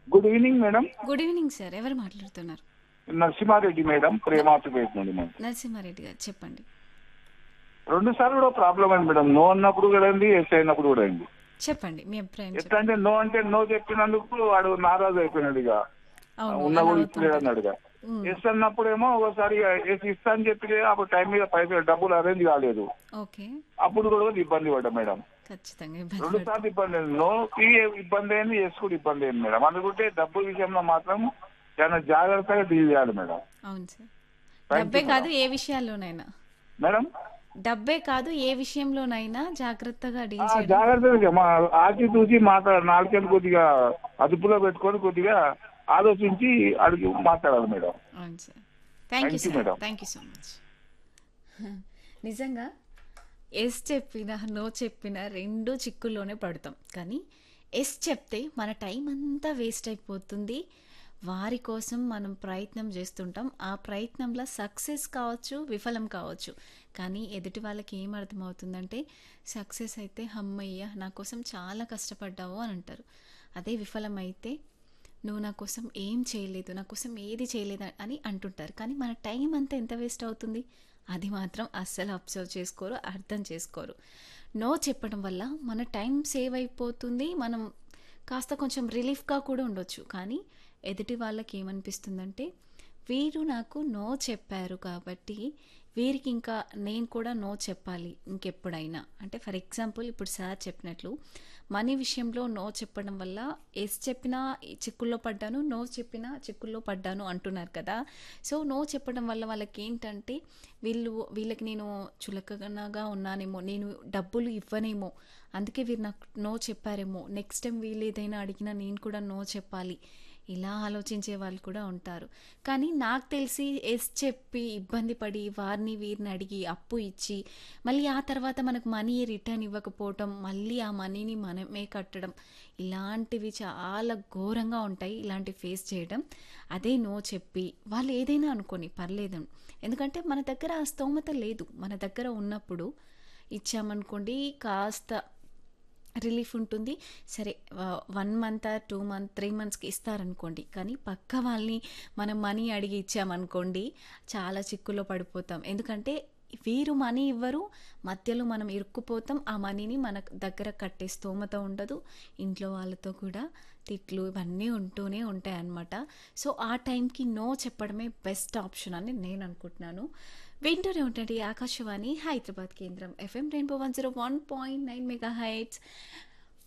Good evening madam good evening sir ఎవరు మాట్లాడుతున్నారు Narasimha Reddy madam ప్రేమాపేట నుండి మేడం నరసింహారెడ్డి గారు చెప్పండి రెండు సార్లు కూడా ప్రాబ్లం అయింది మేడం నో అన్నప్పుడు కూడా అయింది ఎస్ అయినప్పుడు కూడా అయింది చెప్పండి మీ అభిప్రాయం ఎట్లా చెప్పండి అంటే నో అంటే నో చెప్పినందుకు వాడు నారాజు అయిపోయినాడు ఇక అవును ఉన్న అలా కూడా అవుతుంటుంది. ఇచ్చలేదు అన్నాడుగా ఉమ్, ఎస్ అన్నప్పుడేమో ఒకసారి ఎస్ ఇస్తా అని చెప్పి అప్పుడు టైం మీద పైసలు డబ్బులు అరేంజ్ కాలేదు ఓకే అప్పుడు కూడా ఇబ్బంది పడ్డా మేడం ఖచ్చితంగా ఇబ్బంది రెండు పడ- సార్లు ఇబ్బంది అయింది నోకి ఇబ్బంది అయింది ఎస్ కూడా ఇబ్బంది అయింది మేడం అందుకుంటే డబ్బు విషయంలో మాత్రం చాలా జాగ్రత్తగా డీల్ చేయాలి మేడం అవును సార్ Thank డబ్బే you, కాదు ఏ విషయాల్లోనైనా మేడం డబ్బే కాదు ఏ విషయంలోనైనా జాగ్రత్తగా ఆ, డీల్ చేయడం జాగ్రత్తగా మా ఆచి తూచి మాట్లాడ నాలుగేళ్ళు కొద్దిగా అదుపులో పెట్టుకొని కొద్దిగా ఆలోచించి అడిగి మాట్లాడాలి మేడం అవును sir thank you Thank you, sir madam. Thank you so much నిజంగా ఎస్ చెప్పినా నో చెప్పినా రెండు చిక్కుల్లోనే పడతాం కానీ ఎస్ చెప్తే మన టైం అంతా వేస్ట్ అయిపోతుంది వారి కోసం మనం ప్రయత్నం చేస్తుంటాం ఆ ప్రయత్నంలో సక్సెస్ కావచ్చు విఫలం కావచ్చు కానీ ఎదుటి వాళ్ళకి ఏం అర్థమవుతుందంటే సక్సెస్ అయితే అమ్మయ్య నా కోసం చాలా కష్టపడ్డావు అని అంటారు అదే విఫలం అయితే నువ్వు నా కోసం ఏం చేయలేదు నా కోసం ఏది చేయలేదు అని అంటుంటారు కానీ మన టైం అంతా ఎంత వేస్ట్ అవుతుంది అది మాత్రం అస్సలు అబ్జర్వ్ చేసుకోరు అర్థం చేసుకోరు నో చెప్పడం వల్ల మన టైం సేవ్ అయిపోతుంది మనం కాస్త కొంచెం రిలీఫ్గా కూడా ఉండొచ్చు కానీ ఎదుటి వాళ్ళకి ఏమనిపిస్తుందంటే వీరు నాకు నో చెప్పారు కాబట్టి వీరికి ఇంకా నేను కూడా నో చెప్పాలి ఇంకెప్పుడైనా అంటే ఫర్ ఎగ్జాంపుల్ ఇప్పుడు సార్ చెప్పినట్లు మనీ విషయంలో నో చెప్పడం వల్ల ఎస్ చెప్పినా చిక్కుల్లో పడ్డాను నో చెప్పినా చిక్కుల్లో పడ్డాను అంటున్నారు కదా సో నో చెప్పడం వల్ల వాళ్ళకి ఏంటంటే వీళ్ళు వీళ్ళకి నేను చులకనగా ఉన్నానేమో నేను డబ్బులు ఇవ్వనేమో అందుకే వీరు నాకు నో చెప్పారేమో నెక్స్ట్ టైం వీళ్ళు ఏదైనా అడిగినా నేను కూడా నో చెప్పాలి ఇలా ఆలోచించే వాళ్ళు కూడా ఉంటారు కానీ నాకు తెలిసి ఎస్ చెప్పి ఇబ్బంది పడి వారిని వీరిని అడిగి అప్పు ఇచ్చి మళ్ళీ ఆ తర్వాత మనకు మనీ రిటర్న్ ఇవ్వకపోవటం మళ్ళీ ఆ మనీని మనమే కట్టడం ఇలాంటివి చాలా ఘోరంగా ఉంటాయి ఇలాంటి ఫేస్ చేయడం అదే నో చెప్పి వాళ్ళు ఏదైనా అనుకోని పర్లేదు ఎందుకంటే మన దగ్గర ఆ స్తోమత లేదు మన దగ్గర ఉన్నప్పుడు ఇచ్చామనుకోండి కాస్త రిలీఫ్ ఉంటుంది సరే one month two month three మంత్స్కి ఇస్తారనుకోండి కానీ పక్క వాళ్ళని మనం మనీ అడిగి ఇచ్చామనుకోండి చాలా చిక్కులో పడిపోతాం ఎందుకంటే వీరు మనీ ఇవ్వరు మధ్యలో మనం ఇరుక్కుపోతాం ఆ మనీని మన దగ్గర కట్టే స్తోమత ఉండదు ఇంట్లో వాళ్ళతో కూడా తిట్లు ఇవన్నీ ఉంటూనే ఉంటాయి అన్నమాట సో ఆ టైంకి నో చెప్పడమే బెస్ట్ ఆప్షన్ అని నేను అనుకుంటున్నాను వింటూనే ఉండండి ఆకాశవాణి హైదరాబాద్ కేంద్రం FM rainbow one zero one point nine mega heights